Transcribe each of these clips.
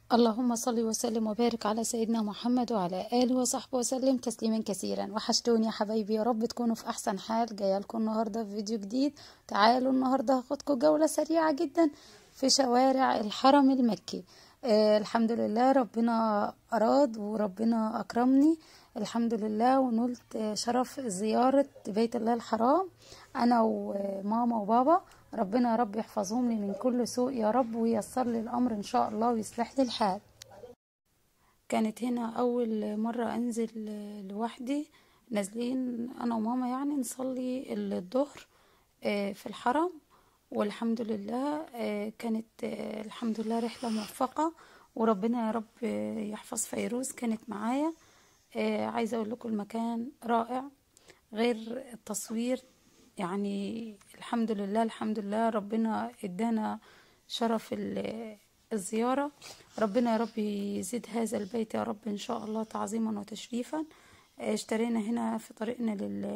اللهم صل وسلم وبارك على سيدنا محمد وعلى آله وصحبه وسلم تسليما كثيرا وحشتوني يا حبايبي يا رب تكونوا في أحسن حال جاية لكم النهاردة في فيديو جديد تعالوا النهاردة هاخدكم جولة سريعة جدا في شوارع الحرم المكي آه الحمد لله ربنا أراد وربنا أكرمني الحمد لله ونلت شرف زيارة بيت الله الحرام أنا وماما وبابا ربنا يا رب يحفظهم لي من كل سوء يا رب وييسر لي الأمر إن شاء الله ويصلح لي الحال كانت هنا أول مرة أنزل لوحدي نازلين أنا وماما يعني نصلي الظهر في الحرم والحمد لله كانت الحمد لله رحلة موفقة وربنا يا رب يحفظ فيروز كانت معايا عايزة أقول لكم المكان رائع غير التصوير يعني الحمد لله الحمد لله ربنا ادانا شرف الزيارة ربنا يا رب يزيد هذا البيت يا رب ان شاء الله تعظيما وتشريفا اشترينا هنا في طريقنا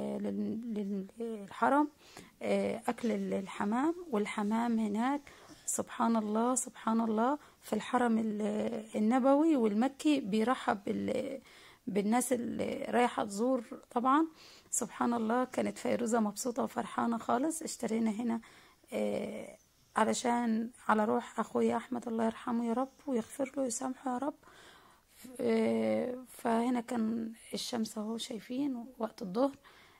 للحرم اكل الحمام والحمام هناك سبحان الله سبحان الله في الحرم النبوي والمكي بيرحب بالناس اللي رايحة تزور طبعا سبحان الله كانت فيروزة مبسوطة وفرحانة خالص اشترينا هنا اه علشان على روح أخويا أحمد الله يرحمه يا رب ويغفر له ويسامحه يا رب اه فهنا كان الشمس اهو شايفين وقت الظهر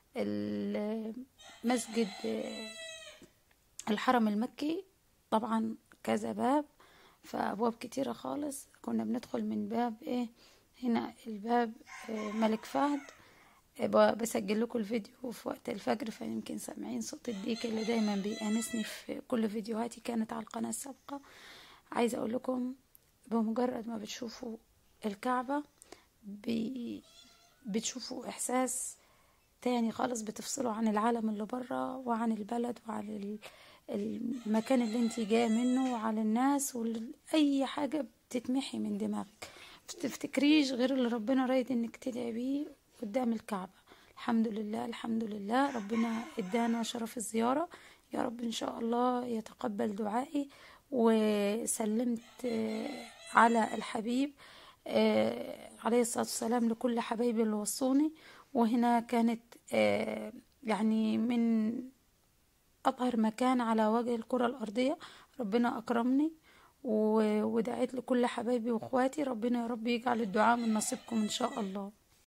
المسجد اه الحرم المكي طبعا كذا باب فأبواب كتيرة خالص كنا بندخل من باب ايه هنا الباب ملك فهد بسجل لكم الفيديو في وقت الفجر فيمكن سامعين صوت الديك اللي دايما بيأنسني في كل فيديوهاتي كانت على القناة السابقة عايزة اقول لكم بمجرد ما بتشوفوا الكعبة بي بتشوفوا احساس تاني خالص بتفصلوا عن العالم اللي بره وعن البلد وعن المكان اللي انت جايه منه وعن الناس واي حاجه بتتمحي من دماغك تفتكريش غير اللي ربنا رايد انك تدعي بيه قدام الكعبة الحمد لله الحمد لله ربنا ادانا شرف الزيارة يا رب ان شاء الله يتقبل دعائي وسلمت على الحبيب عليه الصلاة والسلام لكل حبايبي اللي وصوني وهنا كانت يعني من أطهر مكان على وجه الكرة الأرضية ربنا أكرمني ودعيت لكل حبايبي واخواتي ربنا يا رب يجعل الدعاء من نصيبكم ان شاء الله